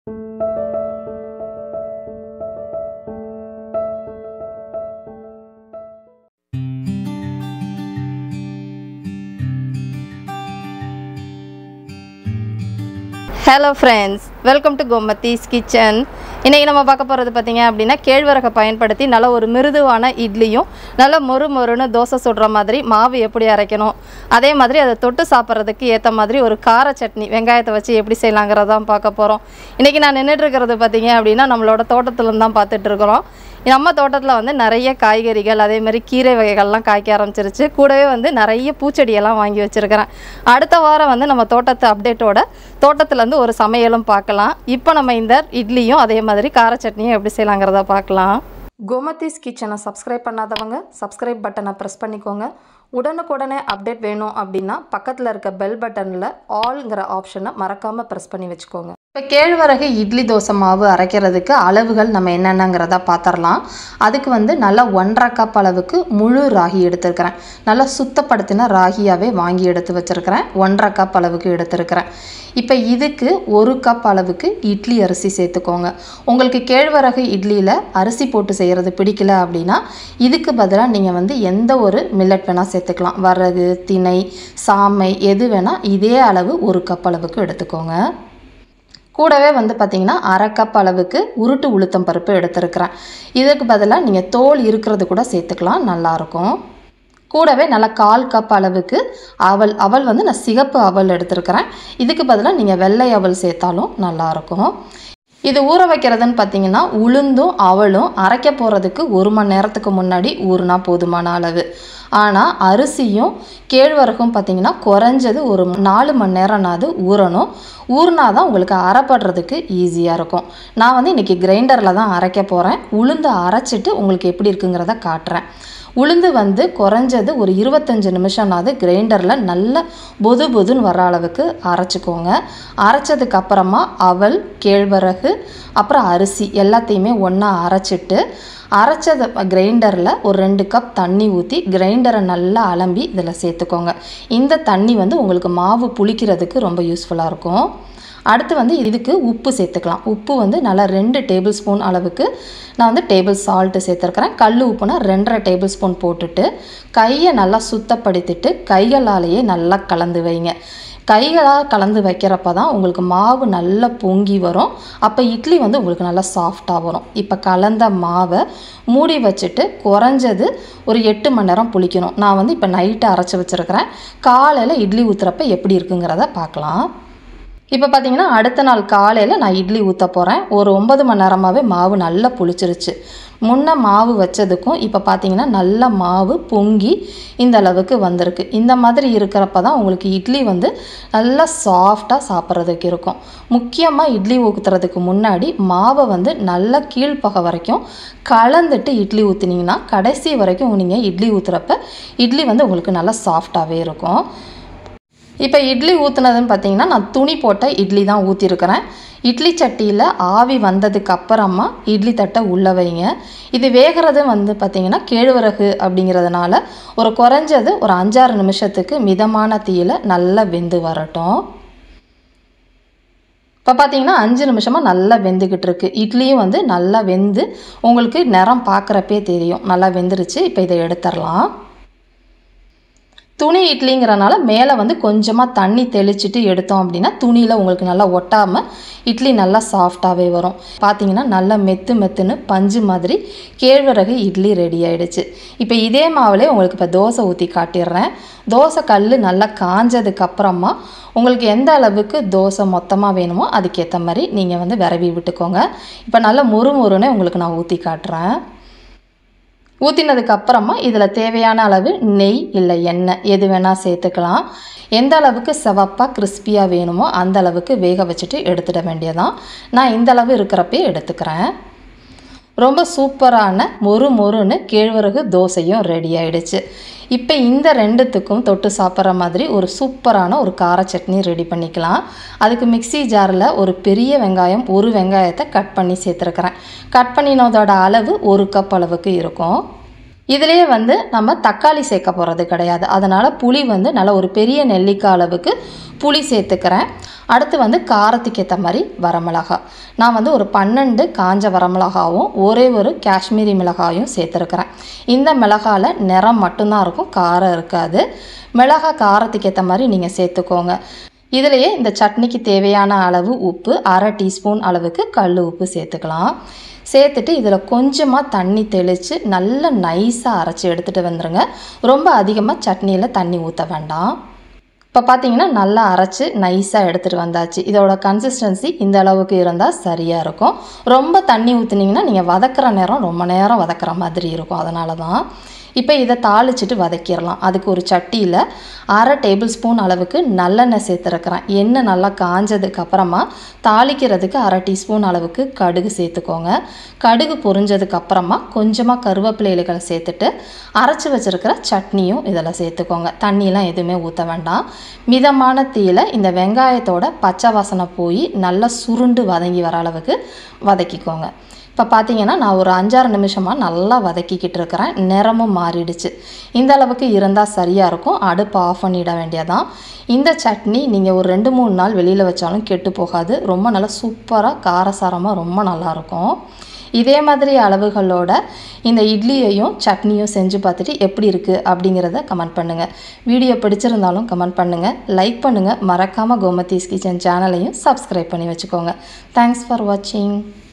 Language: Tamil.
hello friends welcome to Gomathi's kitchen இன்றைக்கி நம்ம பார்க்க போகிறது பார்த்தீங்க அப்படின்னா கேழ்வரகை பயன்படுத்தி நல்ல ஒரு மிருதுவான இட்லியும் நல்ல மொறு மொறுன்னு தோசை சுடுற மாதிரி மாவு எப்படி அரைக்கணும் அதே மாதிரி அதை தொட்டு சாப்பிட்றதுக்கு ஏற்ற மாதிரி ஒரு கார சட்னி வெங்காயத்தை வச்சு எப்படி செய்யலாங்கிறதான் பார்க்க போகிறோம் இன்றைக்கி நான் நின்றுட்டு இருக்கிறது பார்த்தீங்க அப்படின்னா நம்மளோட தோட்டத்துலேருந்து தான் பார்த்துட்டு இருக்கிறோம் நம்ம தோட்டத்தில் வந்து நிறைய காய்கறிகள் அதே மாதிரி கீரை வகைகள்லாம் காய்க்க ஆரம்பிச்சிருச்சு கூடவே வந்து நிறைய பூச்செடியெல்லாம் வாங்கி வச்சுருக்கிறேன் அடுத்த வாரம் வந்து நம்ம தோட்டத்து அப்டேட்டோட தோட்டத்துலேருந்து ஒரு சமையலும் பார்க்கலாம் இப்போ நம்ம இந்த இட்லியும் அதே மாதிரி கார சட்னியும் எப்படி செய்யலாங்கிறத பார்க்கலாம் கோமதிஸ் கிச்சனை சப்ஸ்கிரைப் பண்ணாதவங்க சப்ஸ்கிரைப் பட்டனை ப்ரெஸ் பண்ணிக்கோங்க உடனுக்குடனே அப்டேட் வேணும் அப்படின்னா பக்கத்தில் இருக்க பெல் பட்டனில் ஆல்ங்கிற ஆப்ஷனை மறக்காமல் ப்ரெஸ் பண்ணி வச்சுக்கோங்க இப்போ கேழ்வரகு இட்லி தோசை மாவு அரைக்கிறதுக்கு அளவுகள் நம்ம என்னென்னங்கிறத பார்த்துடலாம் அதுக்கு வந்து நல்லா ஒன்றரை கப் அளவுக்கு முழு ராகி எடுத்துருக்கிறேன் நல்லா சுத்தப்படுத்தின ராகியாகவே வாங்கி எடுத்து வச்சுருக்கிறேன் ஒன்றரை கப் அளவுக்கு எடுத்துருக்கிறேன் இப்போ இதுக்கு ஒரு கப் அளவுக்கு இட்லி அரிசி சேர்த்துக்கோங்க உங்களுக்கு கேழ்வரகு இட்லியில் அரிசி போட்டு செய்கிறது பிடிக்கல அப்படின்னா இதுக்கு பதிலாக நீங்கள் வந்து எந்த ஒரு மில்லட் வேணால் சேர்த்துக்கலாம் வரகு திணை சாமை எது வேணால் இதே அளவு ஒரு கப் அளவுக்கு எடுத்துக்கோங்க கூடவே வந்து பார்த்திங்கன்னா அரை கப் அளவுக்கு உருட்டு உளுத்தம் பருப்பு எடுத்துருக்கிறேன் இதுக்கு பதிலாக நீங்கள் தோல் இருக்கிறது கூட சேர்த்துக்கலாம் நல்லாயிருக்கும் கூடவே நல்லா கால் கப் அளவுக்கு அவல் அவல் வந்து நான் சிகப்பு அவல் எடுத்துருக்கிறேன் இதுக்கு பதிலாக நீங்கள் வெள்ளை அவல் சேர்த்தாலும் நல்லாயிருக்கும் இது ஊற வைக்கிறதுன்னு பார்த்தீங்கன்னா உளுந்தும் அவளும் அரைக்க போகிறதுக்கு ஒரு மணி நேரத்துக்கு முன்னாடி ஊறுனா போதுமான அளவு ஆனால் அரிசியும் கேழ்வரகும் பார்த்தீங்கன்னா குறைஞ்சது ஒரு நாலு மணி நேரம்னாது ஊறணும் ஊறினா தான் உங்களுக்கு அரைப்படுறதுக்கு ஈஸியாக இருக்கும் நான் வந்து இன்றைக்கி கிரைண்டரில் தான் அரைக்க போகிறேன் உளுந்து அரைச்சிட்டு உங்களுக்கு எப்படி இருக்குங்கிறத காட்டுறேன் உளுந்து வந்து குறைஞ்சது ஒரு இருபத்தஞ்சி நிமிஷம்னாவது கிரைண்டரில் நல்ல பொது பொதுன்னு வர அளவுக்கு அரைச்சிக்கோங்க அரைச்சதுக்கு அப்புறமா அவல் கேழ்வரகு அப்புறம் அரிசி எல்லாத்தையுமே ஒன்றா அரைச்சிட்டு அரைச்சதை கிரைண்டரில் ஒரு ரெண்டு கப் தண்ணி ஊற்றி கிரைண்டரை நல்லா அலம்பி இதில் சேர்த்துக்கோங்க இந்த தண்ணி வந்து உங்களுக்கு மாவு புளிக்கிறதுக்கு ரொம்ப யூஸ்ஃபுல்லாக இருக்கும் அடுத்து வந்து இதுக்கு உப்பு சேர்த்துக்கலாம் உப்பு வந்து நல்லா ரெண்டு டேபிள் ஸ்பூன் அளவுக்கு நான் வந்து டேபிள் சால்ட்டு சேர்த்துருக்கிறேன் கல் உப்புனா ரெண்டரை டேபிள் ஸ்பூன் போட்டுட்டு கையை நல்லா சுத்தப்படுத்திட்டு கைகளாலேயே நல்லா கலந்து வைங்க கைகளாக கலந்து வைக்கிறப்ப தான் உங்களுக்கு மாவு நல்லா பொங்கி வரும் அப்போ இட்லி வந்து உங்களுக்கு நல்லா சாஃப்டாக வரும் இப்போ கலந்த மாவை மூடி வச்சுட்டு குறைஞ்சது ஒரு எட்டு மணி நேரம் புளிக்கணும் நான் வந்து இப்போ நைட்டு அரைச்சி வச்சுருக்கிறேன் காலையில் இட்லி ஊற்றுறப்ப எப்படி இருக்குங்கிறத பார்க்கலாம் இப்போ பார்த்தீங்கன்னா அடுத்த நாள் காலையில் நான் இட்லி ஊற்ற போகிறேன் ஒரு ஒன்பது மணி நேரமாகவே மாவு நல்லா புளிச்சிருச்சு முன்ன மாவு வச்சதுக்கும் இப்போ பார்த்தீங்கன்னா நல்ல மாவு பொங்கி இந்த அளவுக்கு வந்திருக்கு இந்த மாதிரி இருக்கிறப்ப தான் உங்களுக்கு இட்லி வந்து நல்லா சாஃப்டாக சாப்பிட்றதுக்கு இருக்கும் முக்கியமாக இட்லி ஊற்றுறதுக்கு முன்னாடி மாவை வந்து நல்லா கீழ்ப்பகை வரைக்கும் கலந்துட்டு இட்லி ஊற்றுனீங்கன்னா கடைசி வரைக்கும் நீங்கள் இட்லி ஊற்றுறப்ப இட்லி வந்து உங்களுக்கு நல்லா சாஃப்டாகவே இருக்கும் இப்போ இட்லி ஊற்றுனதுன்னு பார்த்தீங்கன்னா நான் துணி போட்ட இட்லி தான் ஊற்றிருக்கிறேன் இட்லி சட்டியில் ஆவி வந்ததுக்கு அப்புறமா இட்லி தட்டை உள்ளே வைங்க இது வேகிறது வந்து பார்த்திங்கன்னா கேழ்வரகு அப்படிங்கிறதுனால ஒரு குறைஞ்சது ஒரு அஞ்சாறு நிமிஷத்துக்கு மிதமான தீயில் நல்லா வெந்து வரட்டும் இப்போ பார்த்தீங்கன்னா அஞ்சு நிமிஷமாக நல்லா வெந்துக்கிட்டு இருக்கு இட்லியும் வந்து நல்லா வெந்து உங்களுக்கு நிறம் பார்க்குறப்பே தெரியும் நல்லா வெந்துருச்சு இப்போ இதை எடுத்துடலாம் துணி இட்லிங்கிறனால மேலே வந்து கொஞ்சமாக தண்ணி தெளிச்சிட்டு எடுத்தோம் அப்படின்னா துணியில் உங்களுக்கு நல்லா ஒட்டாமல் இட்லி நல்லா சாஃப்டாகவே வரும் பார்த்தீங்கன்னா நல்லா மெத்து மெத்துன்னு பஞ்சு மாதிரி கேழ்வரகு இட்லி ரெடி ஆயிடுச்சு இப்போ இதே மாவுலே உங்களுக்கு இப்போ தோசை ஊற்றி காட்டிடுறேன் தோசை கல் நல்லா காஞ்சதுக்கு அப்புறமா உங்களுக்கு எந்த அளவுக்கு தோசை மொத்தமாக வேணுமோ அதுக்கேற்ற மாதிரி நீங்கள் வந்து விரவி விட்டுக்கோங்க இப்போ நல்லா முறு முறுன்னு உங்களுக்கு நான் ஊற்றி காட்டுறேன் ஊற்றினதுக்கு அப்புறமா இதில் தேவையான அளவு நெய் இல்லை எண்ணெய் எது வேணால் சேர்த்துக்கலாம் எந்த அளவுக்கு செவப்பாக கிறிஸ்பியாக வேணுமோ அந்த அளவுக்கு வேக வச்சுட்டு எடுத்துட வேண்டியதான் நான் இந்த அளவு இருக்கிறப்பே எடுத்துக்கிறேன் ரொம்ப சூப்பரான மொறு மொறுன்னு கேழ்வரகு தோசையும் ரெடி ஆயிடுச்சு இப்போ இந்த ரெண்டுத்துக்கும் தொட்டு சாப்பிட்ற மாதிரி ஒரு சூப்பரான ஒரு கார சட்னி ரெடி பண்ணிக்கலாம் அதுக்கு மிக்சி ஜாரில் ஒரு பெரிய வெங்காயம் ஒரு வெங்காயத்தை கட் பண்ணி சேர்த்துருக்கிறேன் கட் பண்ணினதோட அளவு ஒரு கப் அளவுக்கு இருக்கும் இதுலேயே வந்து நம்ம தக்காளி சேர்க்க போகிறது கிடையாது அதனால் புளி வந்து நல்லா ஒரு பெரிய நெல்லிக்காய் அளவுக்கு புளி சேர்த்துக்கிறேன் அடுத்து வந்து காரத்துக்கு ஏற்ற மாதிரி வரமிளகா நான் வந்து ஒரு பன்னெண்டு காஞ்ச வரமிளகாவும் ஒரே ஒரு காஷ்மீரி மிளகாயும் சேர்த்துருக்கிறேன் இந்த மிளகாவில் நிறம் மட்டும்தான் இருக்கும் காரம் இருக்காது மிளகா காரத்துக்கு ஏற்ற மாதிரி நீங்கள் சேர்த்துக்கோங்க இதுலேயே இந்த சட்னிக்கு தேவையான அளவு உப்பு அரை டீஸ்பூன் அளவுக்கு கல் உப்பு சேர்த்துக்கலாம் சேர்த்துட்டு இதில் கொஞ்சமாக தண்ணி தெளித்து நல்லா நைஸாக அரைச்சி எடுத்துகிட்டு வந்துடுங்க ரொம்ப அதிகமாக சட்னியில் தண்ணி ஊற்ற வேண்டாம் இப்போ பார்த்தீங்கன்னா நல்லா அரைச்சி நைஸாக எடுத்துகிட்டு வந்தாச்சு இதோட கன்சிஸ்டன்சி இந்த அளவுக்கு இருந்தால் சரியாக இருக்கும் ரொம்ப தண்ணி ஊற்றுனீங்கன்னா நீங்கள் வதக்கிற நேரம் ரொம்ப நேரம் வதக்கிற மாதிரி இருக்கும் அதனால தான் இப்போ இதை தாளிச்சிட்டு வதக்கிடலாம் அதுக்கு ஒரு சட்டியில் அரை டேபிள் ஸ்பூன் அளவுக்கு நல்லெண்ணெய் சேர்த்துருக்குறேன் எண்ணெய் நல்லா காஞ்சதுக்கு அப்புறமா தாளிக்கிறதுக்கு அரை டீஸ்பூன் அளவுக்கு கடுகு சேர்த்துக்கோங்க கடுகு பொரிஞ்சதுக்கு அப்புறமா கொஞ்சமாக கருவேப்பிலை இலைகளை சேர்த்துட்டு அரைச்சி வச்சுருக்கிற சட்னியும் இதில் சேர்த்துக்கோங்க தண்ணியெலாம் எதுவுமே ஊற்ற வேண்டாம் மிதமான தீயில் இந்த வெங்காயத்தோட பச்சை வாசனை போய் நல்லா சுருண்டு வதங்கி வர அளவுக்கு வதக்கிக்கோங்க இப்போ பார்த்தீங்கன்னா நான் ஒரு அஞ்சாறு நிமிஷமாக நல்லா வதக்கிக்கிட்டு இருக்கிறேன் நிறமும் மாறிடுச்சு இந்த அளவுக்கு இருந்தால் சரியாக இருக்கும் அடுப்பு ஆஃப் பண்ணிட வேண்டியதான் இந்த சட்னி நீங்கள் ஒரு ரெண்டு மூணு நாள் வெளியில் வச்சாலும் கெட்டு போகாது ரொம்ப நல்லா சூப்பராக காரசாரமாக ரொம்ப நல்லாயிருக்கும் இதே மாதிரி அளவுகளோட இந்த இட்லியையும் சட்னியும் செஞ்சு பார்த்துட்டு எப்படி இருக்குது அப்படிங்கிறத கமெண்ட் பண்ணுங்கள் வீடியோ பிடிச்சிருந்தாலும் கமெண்ட் பண்ணுங்கள் லைக் பண்ணுங்கள் மறக்காமல் கோமதீஸ் கிச்சன் சேனலையும் சப்ஸ்கிரைப் பண்ணி வச்சுக்கோங்க தேங்க்ஸ் ஃபார் வாட்சிங்